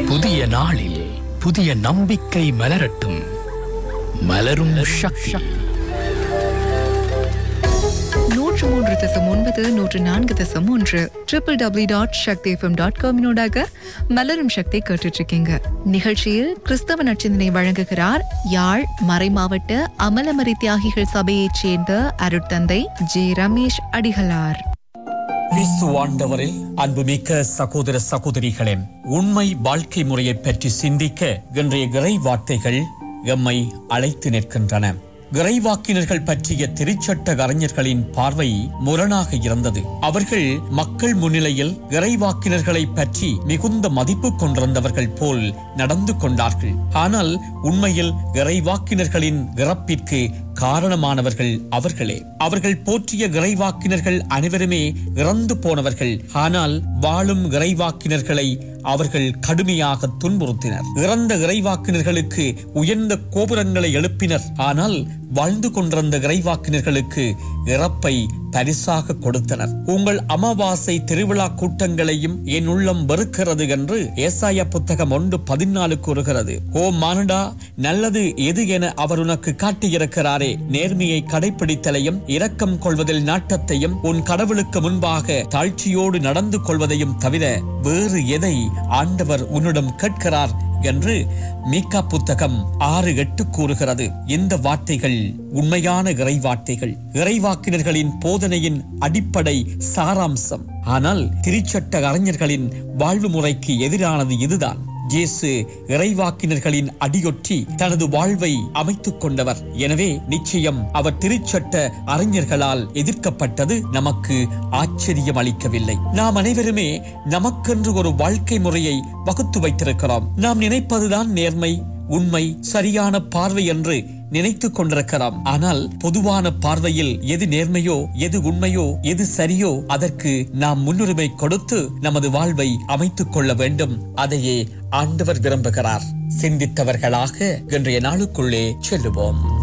புதிய நாளில் புதிய நம்பிக்கை மலரட்டும் மலரும் சக்தி நூற்று மூன்று தசம் ஒன்பது நூற்று நான்கு தசம் ஒன்று triple W dot Sakthi FM dot காமினோடாக மலரும் சக்தி கேட்டுட்டு இருக்கீங்க நிகழ்ச்சியில் கிறிஸ்தவ நச்சிந்தனை வழங்குகிறார் யாழ் மறைமாவட்ட அமலமரி தியாகிகள் சபையைச் சேர்ந்த அருட்தந்தை ஜே ரமேஷ் அடிகளார் கிறிஸ்து ஆண்டவரில் அன்புமிக்க சகோதர சகோதரிகளே உண்மை வாழ்க்கை முறையை பற்றி சிந்திக்க இன்றைய இறை வார்த்தைகள் எம்மை அழைத்து நிற்கின்றன இறைவாக்கினர்கள் பற்றிய திருச்சட்ட அறிஞர்களின் பார்வை முரணாக இருந்தது அவர்கள் மக்கள் முன்னிலையில் இறைவாக்கினர்களை பற்றி மிகுந்த மதிப்பு கொண்டிருந்தவர்கள் போல் நடந்து கொண்டார்கள் ஆனால் உண்மையில் இறைவாக்கினர்களின் இறப்பிற்கு காரணமானவர்கள் அவர்களே அவர்கள் போற்றிய இறைவாக்கினர்கள் அனைவருமே இறந்து போனவர்கள் ஆனால் வாழும் இறைவாக்கினர்களை அவர்கள் கடுமையாக துன்புறுத்தினர் இறந்த இறைவாக்கினர்களுக்கு உயர்ந்த கோபுரங்களை எழுப்பினர் ஆனால் வாழ்ந்து கொண்டிருந்த இறைவாக்கினர்களுக்கு இறப்பை பரிசாக கொடுத்தனர் உங்கள் அமாவாசை திருவிழா கூட்டங்களையும் என் உள்ளம் வெறுக்கிறது என்று ஏசாயா புத்தகம் ஒன்று பதினாலு கூறுகிறது ஓ மானுடா நல்லது எது என அவர் உனக்கு காட்டியிருக்கிறாரே நேர்மையை கடைபிடித்தலையும் இரக்கம் கொள்வதில் நாட்டத்தையும் உன் கடவுளுக்கு முன்பாக தாழ்ச்சியோடு நடந்து கொள்வதையும் தவிர வேறு எதை ஆண்டவர் உன்னிடம் கேட்கிறார் என்று மீகா புத்தகம் ஆறு எட்டு கூறுகிறது இந்த வார்த்தைகள் உண்மையான இறை வார்த்தைகள் இறைவாக்கினர்களின் போதனையின் அடிப்படை சாராம்சம் ஆனால் திருச்சட்ட அறிஞர்களின் வாழ்வு முறைக்கு எதிரானது இதுதான் இயேசு இறைவாக்கினர்களின் அடியொற்றி தனது வாழ்வை அமைத்துக் கொண்டவர் எனவே நிச்சயம் அவர் திருச்சட்ட அறிஞர்களால் எதிர்க்கப்பட்டது நமக்கு ஆச்சரியம் அளிக்கவில்லை நாம் அனைவருமே நமக்கென்று ஒரு வாழ்க்கை முறையை வகுத்து வைத்திருக்கிறோம் நாம் நினைப்பதுதான் நேர்மை உண்மை சரியான பார்வை என்று நினைத்துக் கொண்டிருக்கிறோம் ஆனால் பொதுவான பார்வையில் எது நேர்மையோ எது உண்மையோ எது சரியோ அதற்கு நாம் முன்னுரிமை கொடுத்து நமது வாழ்வை அமைத்துக் கொள்ள வேண்டும் அதையே ஆண்டவர் விரும்புகிறார் சிந்தித்தவர்களாக இன்றைய நாளுக்குள்ளே செல்லுவோம்